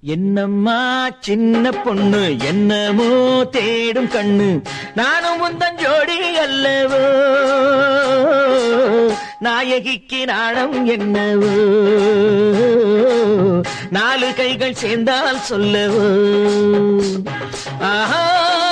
என்னம்மா சின்ன பொண்ணு என்னமோ தேடும் கண்ணு நானும் உந்தன் ஜோடி அல்லவோ நாயகிக்கு நாணம் என்னவோ நாலு கைகள் சேர்ந்தால் சொல்லவோ ஆஹா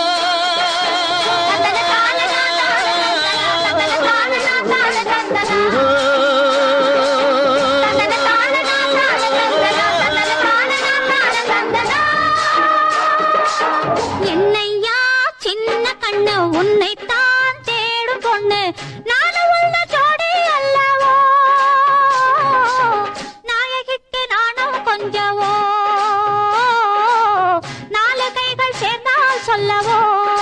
என்னையா சின்ன கண்ணு உன்னைத்தான் தேடும் பொண்ணு நானும் உள்ள ஜோடி அல்லவோ நாயகிக்கு நானும் கொஞ்சவோ நாலு கைகள் சேர்ந்தால் சொல்லவோ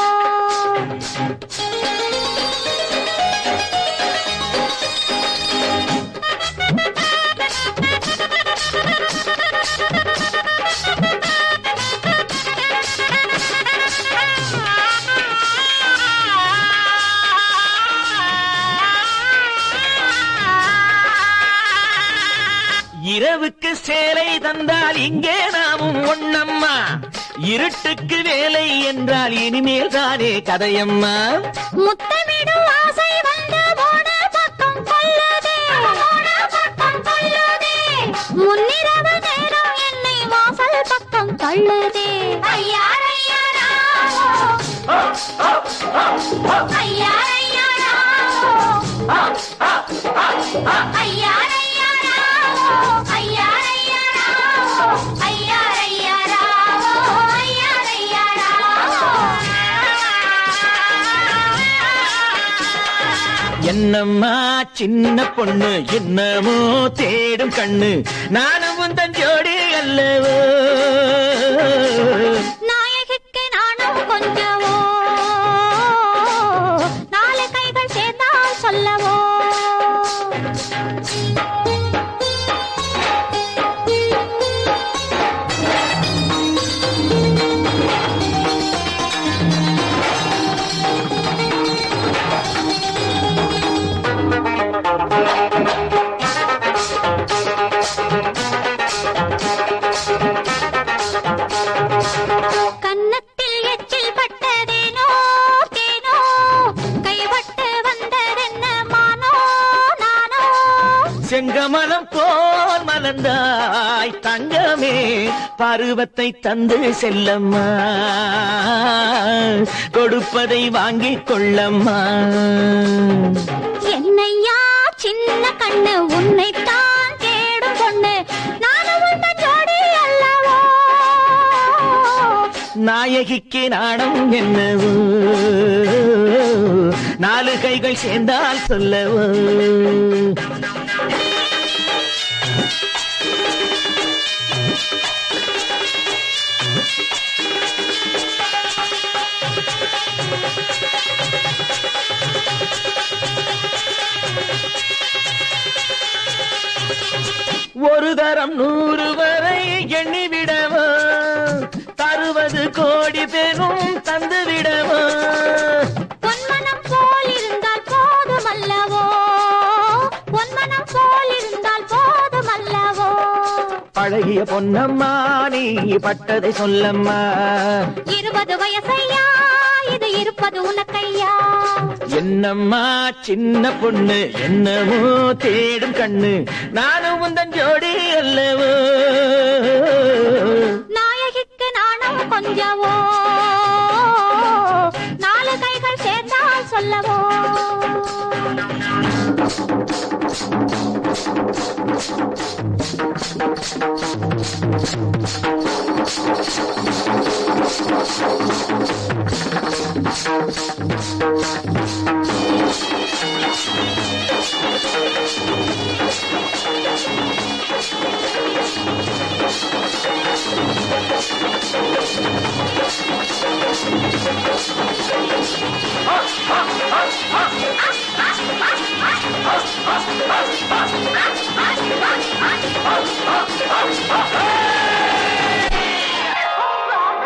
இரவுக்கு சேலை தந்தால் இங்கே நாமும் ஒண்ணம்மா இருட்டுக்கு வேலை என்றால் இனிமேல் தானே கதையம்மா முத்தமிடும் ஆசை வந்து போன பக்கம் கொள்ளுதே போன பக்கம் கொள்ளுதே முன்னிரவு நேரம் என்னை வாசல் பக்கம் தள்ளுதே ஐயார் ஐயாராவோ ஐயார் ஐயாராவோ ஐயார் ஐயாராவோ ஐயார் ஐயாராவோ ஐயார் ஐயாராவோ ஐயார் ஐயாராவோ என்னம்மா சின்ன பொண்ணு என்னமோ தேடும் கண்ணு நானும் உந்தன் ஜோடி அல்லவோ நாயகிக்கு நானும் கொஞ்சவோ நாலு கைகள் சேர்ந்தால் சொல்லவோ கன்னத்தில் எச்சில் பட்டதேனோ தேனோ கைவட்டு வந்ததென்ன மானோ நானோ செங்கமலம் போல் மலர்ந்தாய் தங்கமே பருவத்தை தந்து செல்லம்மா கொடுப்பதை வாங்கிக் கொள்ளம்மா என்னையா சின்ன கண்ணு உன்னைத்தான் தேடும் பொண்ணு நானும் உன்ன ஜோடி அல்லவோ நாயகிக்கு நாணம் என்னவோ நாலு கைகள் சேர்ந்தால் சொல்லவோ ஒரு தரம் நூறு வரை எண்ணிவிடவோ தருவது கோடி பேரும் தந்துவிடவோ பொன்மனம் போல் இருந்தால் போதும் அல்லவோ பொன்மனம் போல் இருந்தால் போதும் அல்லவோ பழகிய பொன்னம்மா நீ பட்டதை சொல்லம்மா இருபது வயசையா இது இருப்பது உனக்கையா என்னம்மா சின்ன பொண்ணு என்னமோ தேடும் கண்ணு நானும் உந்தன் ஜோடி அல்லவோ நாயகிக்கு நாணம் கொஞ்சவோ நாலு கைகள் சேர்ந்தால் சொல்லவோ Thank you.